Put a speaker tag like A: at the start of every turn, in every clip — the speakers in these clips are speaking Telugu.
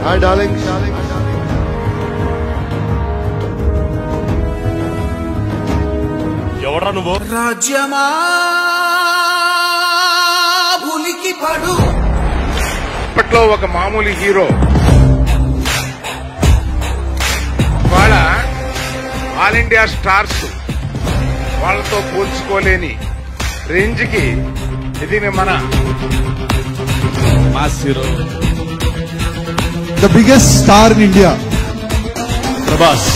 A: హాయ్ డార్లింగ్
B: ఎవడ్రా నువ్వు
C: రాజ్యమా ఉలికి పడు
D: అప్పట్లో ఒక మామూలు హీరో వాళ్ళ ఆల్ ఇండియా స్టార్స్ వాళ్ళతో పోల్చుకోలేని రేంజ్ కి ఇది మన
B: mass hero
A: the biggest star in India
B: Prabhas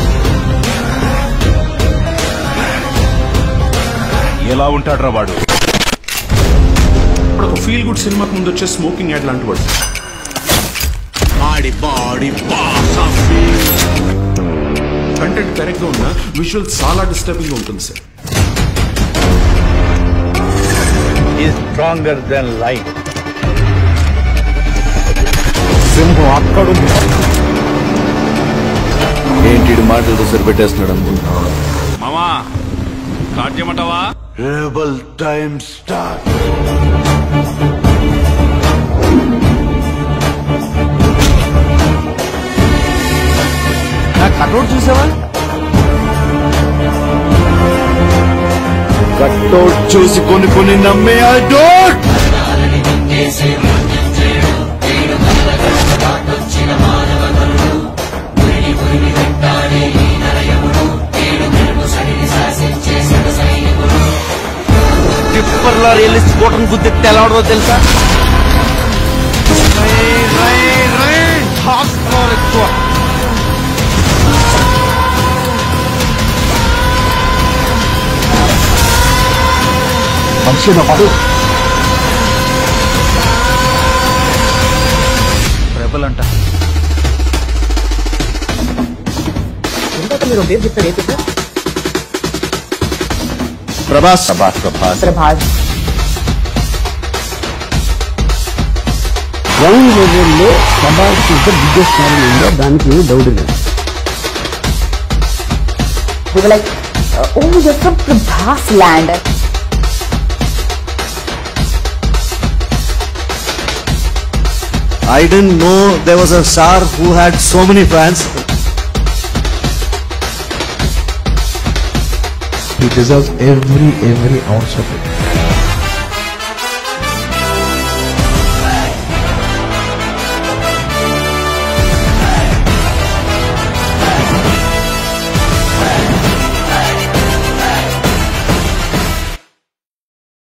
B: ఎలా ఉంటాడ్రా వాడు
E: ఇప్పుడు ఒక ఫీల్ గుడ్ సినిమాకి ముందు వచ్చే స్మోకింగ్ యాడ్ లాంటి వాడు ఆడి బాడీ కంటెంట్ కరెక్ట్ గా ఉన్నా విజువల్ చాలా డిస్టర్బింగ్ ఉంటుంది సార్
B: స్ట్రాంగర్ దెన్ లైఫ్
F: సింహం అక్కడుంది ఏంటి మాటలతో సరిపెట్టేస్తున్నాడు అనుకుంటున్నావా
B: మామా స్టార్ట్ చేయమంటావా
F: రేబల్ టైమ్ స్టార్ట్
A: నా కట్అవుట్ చూసావా
F: కట్అవుట్ చూసి కొన్ని కొన్ని నమ్మే ఐ డోంట్
G: టిప్పర్ లారీ వెళ్ళి స్కూటర్ గుద్ది తెలవడదో తెలుసా ఎక్కువ
A: మనిషి పడు
G: రెబల్ అంట
F: ప్రభాస్
B: ప్రభాస్ ప్రభాస్
H: ప్రభాస్
I: గ్రౌండ్ లెవెల్లో Prabhas is the biggest star in India దానికి ఏమి డౌట్ లేదు
H: they were like, uh, oh, you're from Prabhas land.
F: I didn't know there was a star who had so many fans.
A: He deserves every every ounce of it.